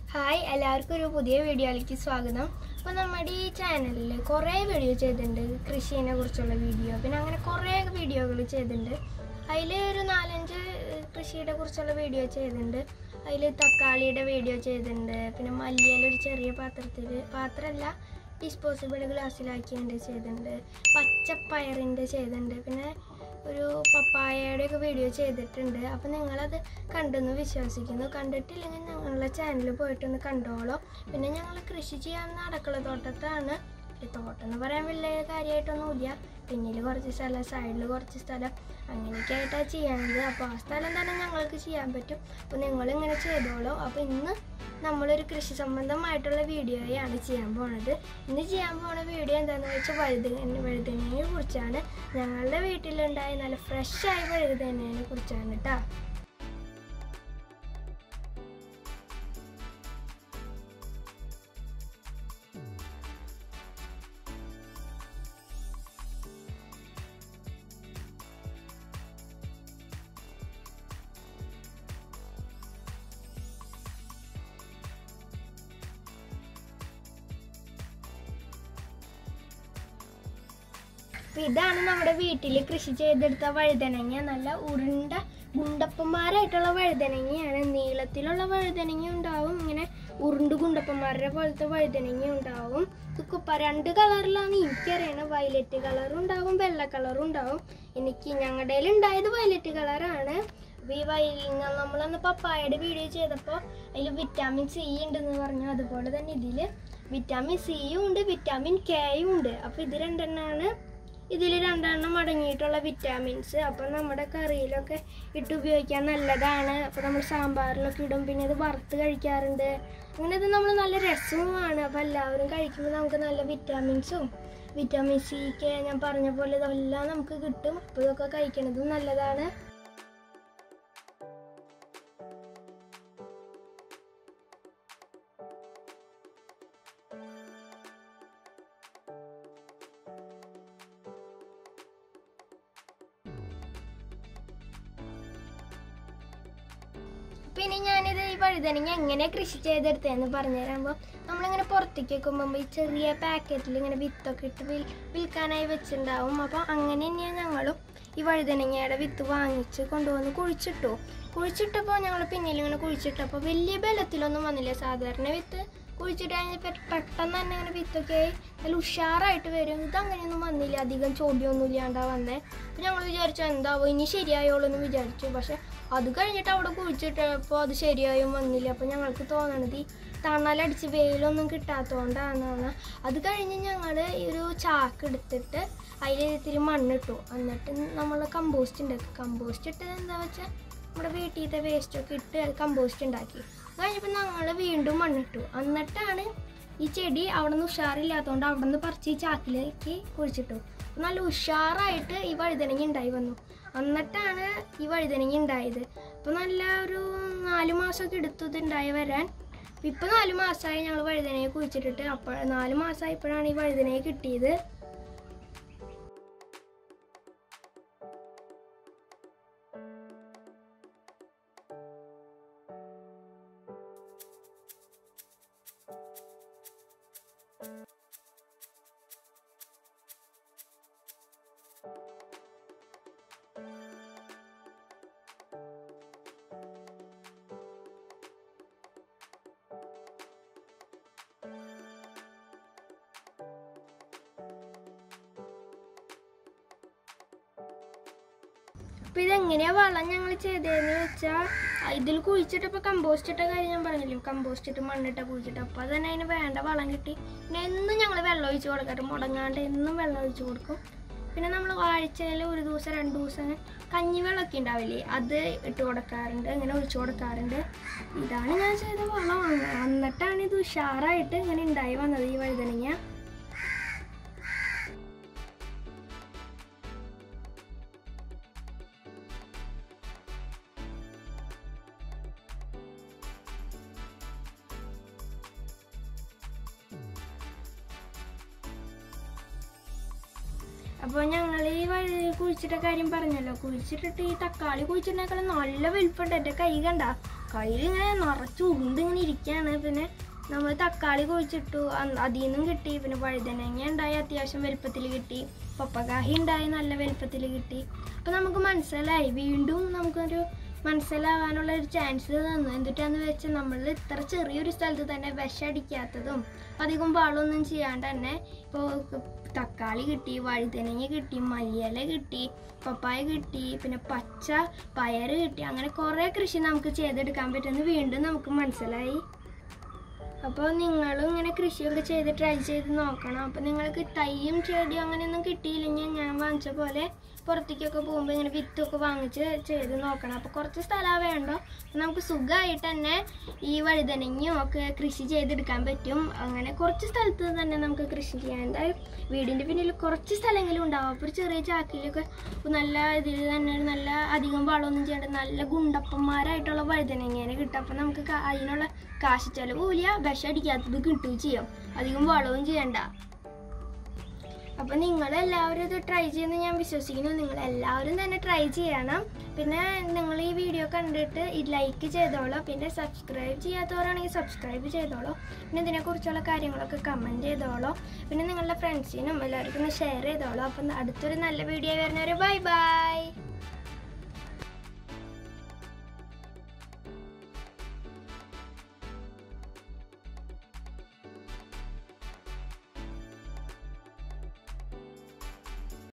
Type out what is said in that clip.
hi എല്ലാവർക്കും ഒരു പുതിയ വീഡിയോയിലേക്ക് സ്വാഗതം അപ്പോൾ നമ്മുടെ ഈ ചാനലിൽ കുറേ വീഡിയോ ചെയ്തിട്ടുണ്ട് കൃഷിയെ കുറിച്ചുള്ള വീഡിയോ പിന്നെ അങ്ങനെ കുറേ വീഡിയോകൾ ചെയ്തിട്ടുണ്ട് അതിൽ ഒരു നാലഞ്ച് കൃഷിയുടെ കുറിച്ചുള്ള വീഡിയോ ചെയ്തിട്ടുണ്ട് അതിൽ തക്കാളിയുടെ വീഡിയോ ചെയ്തിട്ടുണ്ട് പിന്നെ മല്ലിയില ഒരു ചെറിയ പാത്രത്തിൽ പാത്രമല്ല ഡിസ്പോസിബിൾ ഗ്ലാസ്സിലാക്കിയതിൻ്റെ ചെയ്തിട്ടുണ്ട് പച്ചപ്പയറിൻ്റെ ചെയ്തിട്ടുണ്ട് പിന്നെ ഒരു പപ്പായയുടെ ഒക്കെ വീഡിയോ ചെയ്തിട്ടുണ്ട് അപ്പം നിങ്ങളത് കണ്ടെന്ന് വിശ്വസിക്കുന്നു കണ്ടിട്ടില്ലെങ്കിൽ ഞങ്ങളുടെ ചാനലിൽ പോയിട്ടൊന്ന് കണ്ടോളൂ പിന്നെ ഞങ്ങൾ കൃഷി ചെയ്യാവുന്ന അടുക്കള തോട്ടത്താണ് ഈ തോട്ടം എന്ന് പറയാൻ വലിയ കാര്യമായിട്ടൊന്നുമില്ല പിന്നിൽ കുറച്ച് സ്ഥലം സൈഡിൽ കുറച്ച് സ്ഥലം അങ്ങനെയൊക്കെ ആയിട്ടാണ് ചെയ്യണത് അപ്പോൾ ആ സ്ഥലം തന്നെ ഞങ്ങൾക്ക് ചെയ്യാൻ പറ്റും അപ്പോൾ നിങ്ങളിങ്ങനെ ചെയ്തോളൂ അപ്പോൾ ഇന്ന് നമ്മളൊരു കൃഷി സംബന്ധമായിട്ടുള്ള വീഡിയോയാണ് ചെയ്യാൻ പോണത് ഇന്ന് ചെയ്യാൻ പോണ വീഡിയോ എന്താണെന്ന് വെച്ചാൽ വഴുതന വഴുതനയെ കുറിച്ചാണ് ഞങ്ങളുടെ വീട്ടിലുണ്ടായ നല്ല ഫ്രഷായ വഴുതനയെ കുറിച്ചാണ് കേട്ടോ അപ്പൊ ഇതാണ് നമ്മുടെ വീട്ടിൽ കൃഷി ചെയ്തെടുത്ത വഴുതനങ്ങ നല്ല ഉരുണ്ട ഗുണ്ടപ്പന്മാരായിട്ടുള്ള വഴുതനങ്ങയാണ് നീളത്തിലുള്ള വഴുതനങ്ങ ഉണ്ടാവും ഇങ്ങനെ ഉരുണ്ട് ഗുണ്ടപ്പന്മാരുടെ പോലത്തെ വഴുതനങ്ങ ഉണ്ടാവും ഇത് കുപ്പ രണ്ട് കളറിലാണ് എനിക്കറിയണത് വയലറ്റ് കളറും ഉണ്ടാവും വെള്ള കളറും ഉണ്ടാവും എനിക്ക് ഞങ്ങളുടെ ഉണ്ടായത് വയലറ്റ് കളറാണ് അപ്പൊ ഈ വയൽ നമ്മളന്ന് പപ്പായയുടെ വീഡിയോ ചെയ്തപ്പോൾ അതിൽ വിറ്റാമിൻ സി ഉണ്ടെന്ന് പറഞ്ഞു അതുപോലെ തന്നെ ഇതിൽ വിറ്റാമിൻ സിയും ഉണ്ട് വിറ്റാമിൻ കെയും ഉണ്ട് അപ്പോൾ ഇത് രണ്ടെണ്ണമാണ് ഇതിൽ രണ്ടെണ്ണം അടങ്ങിയിട്ടുള്ള വിറ്റാമിൻസ് അപ്പം നമ്മുടെ കറിയിലൊക്കെ ഇട്ട് ഉപയോഗിക്കാൻ നല്ലതാണ് അപ്പോൾ നമ്മൾ സാമ്പാറിലൊക്കെ ഇടും പിന്നെ ഇത് വറുത്ത് കഴിക്കാറുണ്ട് അങ്ങനെ ഇത് നമ്മൾ നല്ല രസവുമാണ് അപ്പോൾ എല്ലാവരും കഴിക്കുമ്പോൾ നമുക്ക് നല്ല വിറ്റാമിൻസും വിറ്റാമിൻ സി കെ ഞാൻ പറഞ്ഞ പോലെ ഇതെല്ലാം നമുക്ക് കിട്ടും അപ്പോൾ ഇതൊക്കെ കഴിക്കണതും നല്ലതാണ് പിന്നെ ഞാനിത് ഈ വഴുതനങ്ങ എങ്ങനെ കൃഷി ചെയ്തെടുത്തതെന്ന് പറഞ്ഞുതരാകുമ്പോൾ നമ്മളിങ്ങനെ പുറത്തേക്ക് വെക്കുമ്പോൾ ഈ ചെറിയ പാക്കറ്റിൽ ഇങ്ങനെ വിത്തൊക്കെ ഇട്ട് വിൽ വിൽക്കാനായി വെച്ചിട്ടുണ്ടാവും അപ്പോൾ അങ്ങനെ തന്നെയാണ് ഞങ്ങളും ഈ വഴുതനങ്ങയുടെ വിത്ത് വാങ്ങിച്ച് കൊണ്ടുവന്ന് കുഴിച്ചിട്ടു കുഴിച്ചിട്ടപ്പോൾ ഞങ്ങൾ പിന്നിൽ ഇങ്ങനെ കുഴിച്ചിട്ടപ്പോൾ വലിയ ബലത്തിലൊന്നും വന്നില്ല സാധാരണ വിത്ത് കുഴിച്ചിട്ട് കഴിഞ്ഞപ്പോൾ പെട്ടെന്ന് തന്നെ ഇങ്ങനെ വിത്തൊക്കെ ആയി നല്ല ഉഷാറായിട്ട് വരും ഇത് അങ്ങനെയൊന്നും വന്നില്ല അധികം ചോദ്യമൊന്നും ഇല്ലാണ്ടാ വന്നേ അപ്പോൾ ഞങ്ങൾ വിചാരിച്ചു എന്താവോ ഇനി ശരിയായോളൂ എന്ന് വിചാരിച്ചു പക്ഷെ അത് കഴിഞ്ഞിട്ട് അവിടെ കുഴിച്ചിട്ടപ്പോൾ അത് ശരിയായും വന്നില്ല അപ്പോൾ ഞങ്ങൾക്ക് തോന്നണത് ഈ തണലടിച്ച് വെയിലൊന്നും കിട്ടാത്തതുകൊണ്ടാണ് അത് കഴിഞ്ഞ് ഞങ്ങൾ ഈ ഒരു ചാക്ക് എടുത്തിട്ട് അതിൽ ഇത്തിരി മണ്ണിട്ടു എന്നിട്ട് നമ്മൾ കമ്പോസ്റ്റ് ഉണ്ടാക്കി കമ്പോസ്റ്റ് ഇട്ടത് എന്താ വെച്ചാൽ നമ്മുടെ വീട്ടിലത്തെ വേസ്റ്റൊക്കെ ഇട്ട് കമ്പോസ്റ്റ് ഉണ്ടാക്കി അത് കഴിഞ്ഞപ്പോൾ ഞങ്ങൾ വീണ്ടും മണ്ണിട്ടു എന്നിട്ടാണ് ഈ ചെടി അവിടെ നിന്ന് ഉഷാറില്ലാത്തതുകൊണ്ട് അവിടെ നിന്ന് പറിച്ച് ഈ ചാക്കിലേക്ക് കുഴിച്ചിട്ടു നല്ല ഉഷാറായിട്ട് ഈ വഴുതനങ്ങ ഉണ്ടായി വന്നു എന്നിട്ടാണ് ഈ വഴുതനങ്ങ ഉണ്ടായത് അപ്പോൾ നല്ല ഒരു നാല് മാസമൊക്കെ എടുത്തു ഇത് ഉണ്ടായി വരാൻ ഇപ്പം നാല് മാസമായി ഞങ്ങൾ വഴുതനയെ കുഴിച്ചിട്ടിട്ട് അപ്പോൾ നാല് മാസമായപ്പോഴാണ് ഈ വഴുതനയെ കിട്ടിയത് അപ്പൊ ഇതെങ്ങനെയാ വളം ഞങ്ങൾ ചെയ്തതെന്ന് വെച്ചാൽ ഇതിൽ കുഴിച്ചിട്ടപ്പോൾ കമ്പോസ്റ്റ് ഇട്ട കാര്യം ഞാൻ പറഞ്ഞില്ലേ കമ്പോസ്റ്റ് ഇട്ട് മണ്ണിട്ട കുഴിച്ചിട്ട് അപ്പോൾ തന്നെ അതിന് വേണ്ട വളം കിട്ടി പിന്നെ എന്നും ഞങ്ങൾ വെള്ളം ഒഴിച്ച് കൊടുക്കട്ടെ മുടങ്ങാണ്ട് എന്നും വെള്ളം ഒഴിച്ച് കൊടുക്കും പിന്നെ നമ്മൾ ആഴ്ചയിൽ ഒരു ദിവസം രണ്ട് ദിവസം അങ്ങനെ കഞ്ഞിവെള്ളമൊക്കെ ഉണ്ടാവില്ലേ അത് ഇട്ട് കൊടുക്കാറുണ്ട് അങ്ങനെ ഒഴിച്ചു കൊടുക്കാറുണ്ട് ഇതാണ് ഞാൻ ചെയ്ത വളം എന്നിട്ടാണ് ഇത് ഉഷാറായിട്ട് ഇങ്ങനെ ഉണ്ടായി വന്നത് ഈ വഴുതനങ്ങ അപ്പോൾ ഞങ്ങൾ ഈ വഴി കുഴിച്ചിട്ട കാര്യം പറഞ്ഞല്ലോ കുഴിച്ചിട്ടിട്ട് ഈ തക്കാളി കുഴിച്ചിട്ടേക്കാളും നല്ല വലിപ്പമുണ്ട് എൻ്റെ കൈ കണ്ട തക്കാളിയിൽ ഇങ്ങനെ നിറച്ച് ഉരുണ്ട് ഇങ്ങനെ ഇരിക്കുകയാണ് പിന്നെ നമ്മൾ തക്കാളി കുഴിച്ചിട്ടു അന്ന് അതിൽ നിന്നും കിട്ടി പിന്നെ വഴുതനങ്ങ ഉണ്ടായി അത്യാവശ്യം വലുപ്പത്തിൽ കിട്ടി പപ്പകാഹി ഉണ്ടായി നല്ല വലുപ്പത്തിൽ കിട്ടി അപ്പം നമുക്ക് മനസ്സിലായി വീണ്ടും നമുക്കൊരു മനസ്സിലാവാനുള്ള ഒരു ചാൻസ് തന്നു എന്തിട്ടാന്ന് വെച്ചാൽ നമ്മൾ ഇത്ര ചെറിയൊരു സ്ഥലത്ത് തന്നെ വിഷടിക്കാത്തതും അധികം വളമൊന്നും ചെയ്യാണ്ട് തന്നെ ഇപ്പോൾ തക്കാളി കിട്ടി വഴുതനങ്ങ കിട്ടി മല്ലിയില കിട്ടി പപ്പായ കിട്ടി പിന്നെ പച്ച പയറ് കിട്ടി അങ്ങനെ കുറേ കൃഷി നമുക്ക് ചെയ്തെടുക്കാൻ പറ്റുമെന്ന് വീണ്ടും നമുക്ക് മനസ്സിലായി അപ്പോൾ നിങ്ങളും ഇങ്ങനെ കൃഷിയൊക്കെ ചെയ്ത് ട്രൈ ചെയ്ത് നോക്കണം അപ്പോൾ നിങ്ങൾക്ക് തൈയും ചെടിയും അങ്ങനെയൊന്നും കിട്ടിയില്ലെങ്കിൽ ഞാൻ വാങ്ങിച്ച പോലെ പുറത്തേക്കൊക്കെ പോകുമ്പോൾ ഇങ്ങനെ വിത്തൊക്കെ വാങ്ങിച്ച് ചെയ്ത് നോക്കണം അപ്പോൾ കുറച്ച് സ്ഥലമാണ് വേണ്ടോ അപ്പോൾ നമുക്ക് സുഖമായിട്ട് തന്നെ ഈ വഴുതനങ്ങയും ഒക്കെ കൃഷി ചെയ്തെടുക്കാൻ പറ്റും അങ്ങനെ കുറച്ച് സ്ഥലത്ത് തന്നെ നമുക്ക് കൃഷി ചെയ്യാം എന്തായാലും വീടിൻ്റെ പിന്നിൽ കുറച്ച് സ്ഥലങ്ങളും ഉണ്ടാവും അപ്പോൾ ഒരു ചെറിയ ചാക്കിലൊക്കെ നല്ല ഇതിൽ തന്നെ ഒരു നല്ല അധികം വളമൊന്നും ചെയ്യേണ്ട നല്ല ഗുണ്ടപ്പന്മാരായിട്ടുള്ള വഴുതനങ്ങേനെ കിട്ടും അപ്പോൾ നമുക്ക് കാ- അതിനുള്ള കാശ് ചെലവും ഇല്ല വിഷം അടിക്കാത്തത് കിട്ടുകയും ചെയ്യും അധികം വളവും ചെയ്യണ്ട അപ്പൊ നിങ്ങൾ എല്ലാവരും ഇത് ട്രൈ ചെയ്യുന്ന ഞാൻ വിശ്വസിക്കുന്നു നിങ്ങൾ എല്ലാവരും തന്നെ ട്രൈ ചെയ്യണം പിന്നെ നിങ്ങൾ ഈ വീഡിയോ കണ്ടിട്ട് ഈ ലൈക്ക് ചെയ്തോളൂ പിന്നെ സബ്സ്ക്രൈബ് ചെയ്യാത്തവരാണെങ്കിൽ സബ്സ്ക്രൈബ് ചെയ്തോളൂ പിന്നെ ഇതിനെക്കുറിച്ചുള്ള കാര്യങ്ങളൊക്കെ കമൻറ്റ് ചെയ്തോളൂ പിന്നെ നിങ്ങളുടെ ഫ്രണ്ട്സിനും എല്ലാവർക്കും ഒന്ന് ഷെയർ ചെയ്തോളൂ അപ്പം അടുത്തൊരു നല്ല വീഡിയോ വരുന്നവരെ ബൈ ബൈ